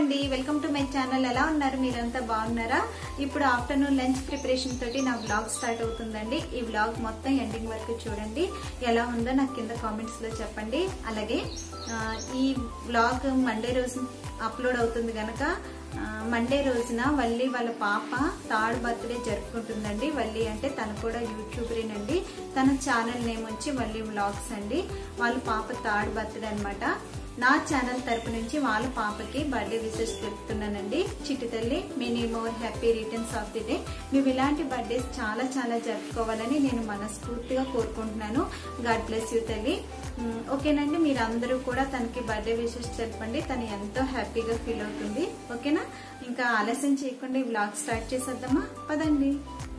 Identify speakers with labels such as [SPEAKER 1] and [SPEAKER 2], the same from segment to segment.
[SPEAKER 1] అండి welcome to my channel ఎలా ఉన్నారు మీరంతా బాగున్నారా ఇప్పుడు ఆఫ్టర్నూన్ లంచ్ ప్రిపరేషన్ తోటి నా వ్లాగ్ స్టార్ట్ అవుతుందండి ఈ వ్లాగ్ మొత్తం ఎండింగ్ వరకు చూడండి ఎలా ఉందో నాకు కింద కామెంట్స్ లో చెప్పండి అలాగే ఆ, ఈ వ్లాగ్ మండే రోజు అప్లోడ్ అవుతుంది కనుక మండే రోజున వల్లి వాళ్ళ పాప థర్డ్ బర్త్డే జరుపుకుంటుందండి వల్లి అంటే తను కూడా యూట్యూబరేనండి తన ఛానల్ నేమ్ వచ్చి వల్లి వ్లాగ్స్ అండి వాళ్ళ పాప థర్డ్ బర్త్డే అన్నమాట నా ఛానల్ తరపు నుంచి వాళ్ళ పాపకి బర్త్డే విషెస్ చెప్తున్నానండి చిట్టి తల్లి many more happy returns of the day మేము ఇలాంటి బర్త్డేస్ చాలా చాలా జరుపుకోవాలని నేను మనస్ఫూర్తిగా కోరుకుంటున్నాను గాడ్ బ్లెస్ యూ తల్లి ఉమ్, ఓకేనండి మీరు అందరూ కూడా తనకి బర్త్డే విషెస్ చెప్పండి తను ఎంతో హ్యాపీగా ఫీల్ అవుతుంది ఓకేనా ఇంకా ఆలస్యం చేయకుండా ఈ వ్లాగ్ స్టార్ట్ చేసేద్దామా పదండి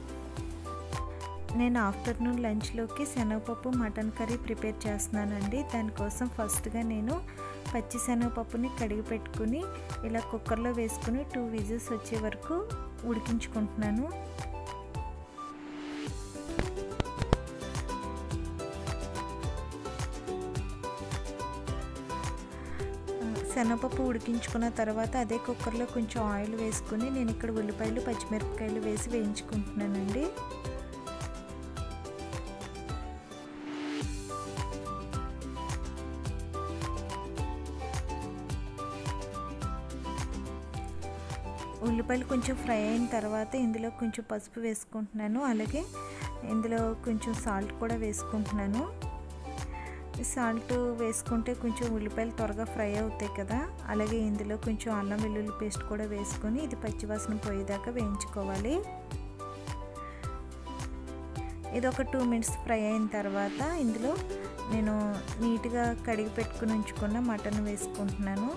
[SPEAKER 2] నేను ఆఫ్టర్నూన్ లంచ్లోకి శనగపప్పు మటన్ కర్రీ ప్రిపేర్ చేస్తున్నానండి దానికోసం ఫస్ట్గా నేను పచ్చి శనగపప్పుని కడిగి పెట్టుకుని ఇలా కుక్కర్లో వేసుకుని టూ విజిల్స్ వచ్చే వరకు ఉడికించుకుంటున్నాను శనగపప్పు ఉడికించుకున్న తర్వాత అదే కుక్కర్లో కొంచెం ఆయిల్ వేసుకుని నేను ఇక్కడ ఉల్లిపాయలు పచ్చిమిరపకాయలు వేసి వేయించుకుంటున్నానండి ఉల్లిపాయలు కొంచెం ఫ్రై అయిన తర్వాత ఇందులో కొంచెం పసుపు వేసుకుంటున్నాను అలాగే ఇందులో కొంచెం సాల్ట్ కూడా వేసుకుంటున్నాను సాల్ట్ వేసుకుంటే కొంచెం ఉల్లిపాయలు త్వరగా ఫ్రై అవుతాయి కదా అలాగే ఇందులో కొంచెం అల్లం వెల్లుల్లి పేస్ట్ కూడా వేసుకొని ఇది పచ్చివాసన పోయేదాకా వేయించుకోవాలి ఇది ఒక టూ మినిట్స్ ఫ్రై అయిన తర్వాత ఇందులో నేను నీట్గా కడిగి పెట్టుకుని ఉంచుకున్న మటన్ వేసుకుంటున్నాను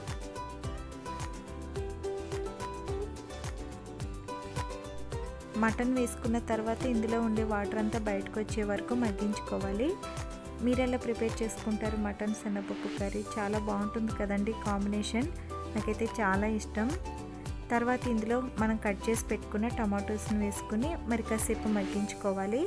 [SPEAKER 2] మటన్ వేసుకున్న తర్వాత ఇందులో ఉండే వాటర్ అంతా బయటకు వచ్చే వరకు మగ్గించుకోవాలి మీరు ఎలా ప్రిపేర్ చేసుకుంటారు మటన్ శనగపప్పు కర్రీ చాలా బాగుంటుంది కదండి కాంబినేషన్ నాకైతే చాలా ఇష్టం తర్వాత ఇందులో మనం కట్ చేసి పెట్టుకున్న టమాటోస్ని వేసుకుని మరి కాసేపు మగ్గించుకోవాలి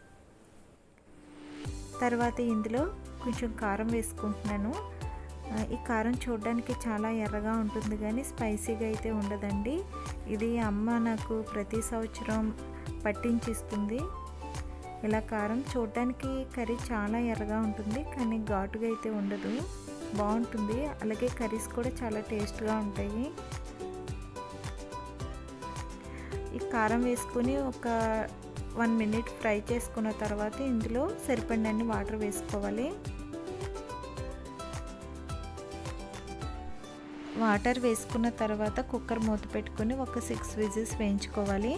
[SPEAKER 2] తర్వాత ఇందులో కొంచెం కారం వేసుకుంటున్నాను ఈ కారం చూడడానికి చాలా ఎర్రగా ఉంటుంది కానీ స్పైసీగా అయితే ఉండదండి ఇది అమ్మ నాకు ప్రతి సంవత్సరం పట్టించిస్తుంది ఇలా కారం చూడడానికి కర్రీ చాలా ఎర్రగా ఉంటుంది కానీ ఘాటుగా అయితే ఉండదు బాగుంటుంది అలాగే కర్రీస్ కూడా చాలా టేస్ట్గా ఉంటాయి ఈ కారం వేసుకుని ఒక వన్ మినిట్ ఫ్రై చేసుకున్న తర్వాత ఇందులో సరిపడినన్ని వాటర్ వేసుకోవాలి వాటర్ వేసుకున్న తర్వాత కుక్కర్ మూత పెట్టుకుని ఒక సిక్స్ విజిల్స్ వేయించుకోవాలి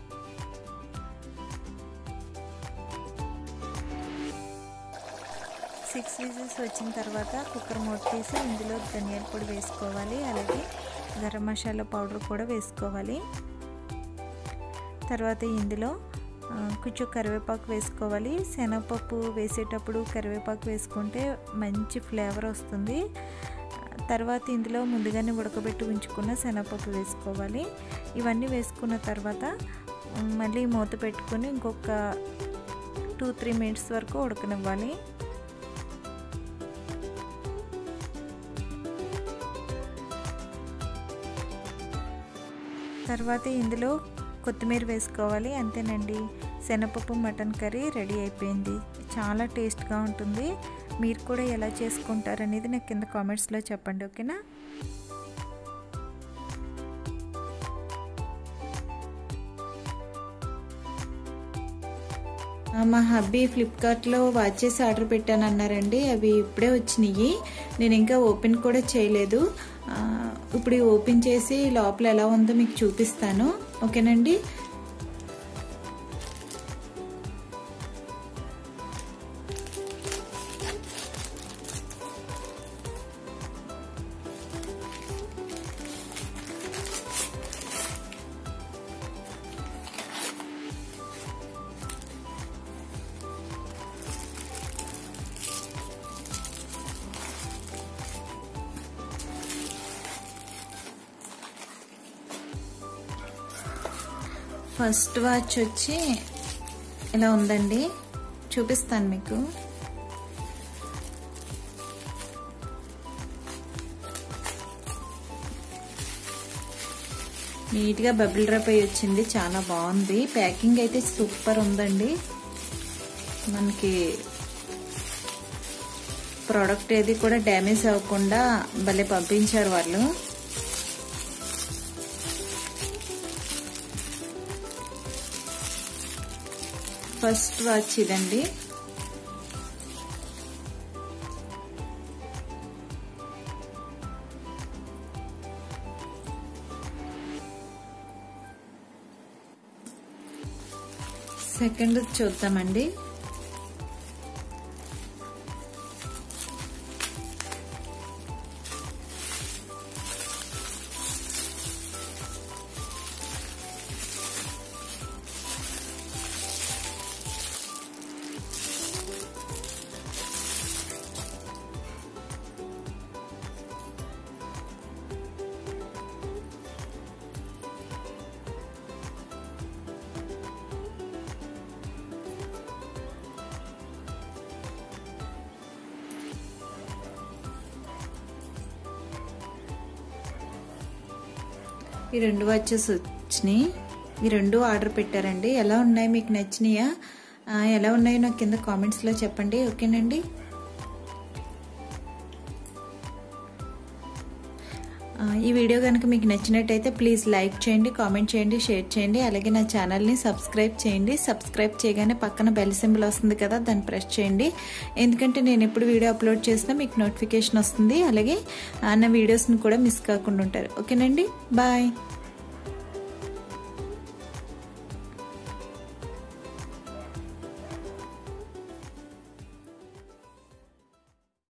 [SPEAKER 2] సిక్స్ విజిల్స్ వచ్చిన తర్వాత కుక్కర్ మూత తీసి ఇందులో ధనియాల పొడి వేసుకోవాలి అలాగే గరం మసాలా పౌడర్ కూడా వేసుకోవాలి తర్వాత ఇందులో కొంచెం కరివేపాకు వేసుకోవాలి శనగపప్పు వేసేటప్పుడు కరివేపాకు వేసుకుంటే మంచి ఫ్లేవర్ వస్తుంది తర్వాత ఇందులో ముందుగానే ఉడకబెట్టి ఉంచుకున్న శనగపప్పు వేసుకోవాలి ఇవన్నీ వేసుకున్న తర్వాత మళ్ళీ మూత పెట్టుకొని ఇంకొక టూ త్రీ మినిట్స్ వరకు ఉడకనివ్వాలి తర్వాత ఇందులో కొత్తిమీర వేసుకోవాలి అంతేనండి శనగపప్పు మటన్ కర్రీ రెడీ అయిపోయింది చాలా టేస్ట్గా ఉంటుంది మీరు కూడా ఎలా చేసుకుంటారు అనేది నాకు కింద కామెంట్స్లో చెప్పండి ఓకేనా
[SPEAKER 1] మా హబ్బీ ఫ్లిప్కార్ట్లో వాచెస్ ఆర్డర్ పెట్టాను అన్నారండి అవి ఇప్పుడే వచ్చినాయి నేను ఇంకా ఓపెన్ కూడా చేయలేదు ఇప్పుడు ఓపెన్ చేసి లోపల ఎలా ఉందో మీకు చూపిస్తాను ఓకేనండి ఫస్ట్ వాచ్ వచ్చి ఇలా ఉందండి చూపిస్తాను మీకు
[SPEAKER 2] నీట్గా బబుల్ డ్రాప్ అయి వచ్చింది చాలా బాగుంది ప్యాకింగ్ అయితే సూపర్ ఉందండి మనకి ప్రోడక్ట్ ఏది కూడా డ్యామేజ్ అవ్వకుండా భలే పంపించారు వాళ్ళు ఫస్ట్ వాచ్ ఇదండి సెకండ్ చూద్దామండి ఈ రెండు వాచెస్ వచ్చినాయి ఈ రెండు ఆర్డర్ పెట్టారండి ఎలా ఉన్నాయి మీకు నచ్చినాయా ఎలా ఉన్నాయో నాకు కింద కామెంట్స్లో చెప్పండి ఓకేనండి ఈ వీడియో కనుక మీకు నచ్చినట్టయితే ప్లీజ్ లైక్ చేయండి కామెంట్ చేయండి షేర్ చేయండి అలాగే నా ఛానల్ని సబ్స్క్రైబ్ చేయండి సబ్స్క్రైబ్ చేయగానే పక్కన బెల్ సింబల్ వస్తుంది కదా దాన్ని ప్రెస్ చేయండి ఎందుకంటే నేను ఎప్పుడు వీడియో అప్లోడ్ చేసినా మీకు నోటిఫికేషన్ వస్తుంది అలాగే నా వీడియోస్ని కూడా మిస్ కాకుండా ఉంటారు ఓకేనండి బాయ్